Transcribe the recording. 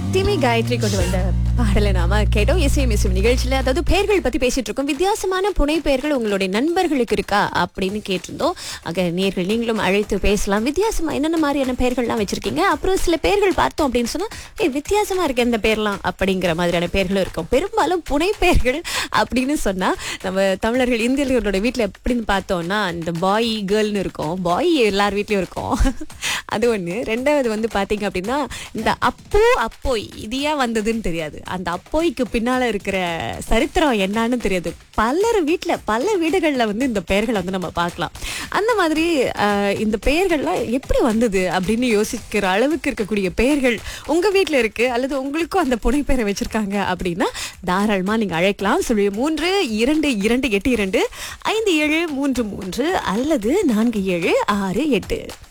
திமி காயத்ரி கொண்டு வந்த பாடலை நாம கேட்டோம் இசையும் இசையும் நிகழ்ச்சியில அதாவது பெயர்கள் பத்தி பேசிட்டு இருக்கோம் வித்தியாசமான புனை பெயர்கள் உங்களுடைய நண்பர்களுக்கு இருக்கா அப்படின்னு கேட்டிருந்தோம் ஆக நேர்கள் நீங்களும் அழைத்து பேசலாம் வித்தியாசமா என்னென்ன மாதிரியான பெயர்கள்லாம் வச்சிருக்கீங்க அப்புறம் சில பெயர்கள் பார்த்தோம் அப்படின்னு சொன்னா ஏய் வித்தியாசமா இருக்கு இந்த பேர்லாம் அப்படிங்கிற மாதிரியான பெயர்களும் இருக்கும் பெரும்பாலும் புனை பெயர்கள் அப்படின்னு சொன்னா நம்ம தமிழர்கள் இந்தியர்களோட வீட்ல எப்படின்னு பார்த்தோம்னா இந்த பாய் கேர்ள்னு இருக்கும் பாய் எல்லார் வீட்லயும் இருக்கும் அது ஒண்ணு ரெண்டாவது வந்து பாத்தீங்க அப்படின்னா இந்த அப்போ அப்போய் இது ஏன் வந்ததுன்னு தெரியாது அந்த அப்போய்க்கு பின்னால இருக்கிற சரித்திரம் என்னன்னு தெரியாது பலர் வீட்ல பல வீடுகள்ல வந்து இந்த பெயர்களை வந்து நம்ம பார்க்கலாம் அந்த மாதிரி ஆஹ், இந்த பெயர்கள்லாம் எப்படி வந்தது அப்படின்னு யோசிக்கிற அளவுக்கு இருக்கக்கூடிய பெயர்கள் உங்க வீட்ல இருக்கு அல்லது உங்களுக்கும் அந்த புனை பெயரை வச்சிருக்காங்க அப்படின்னா தாராளமா நீங்க அழைக்கலாம் சொல்லி மூன்று இரண்டு இரண்டு எட்டு இரண்டு ஐந்து ஏழு மூன்று மூன்று அல்லது நான்கு ஏழு ஆறு எட்டு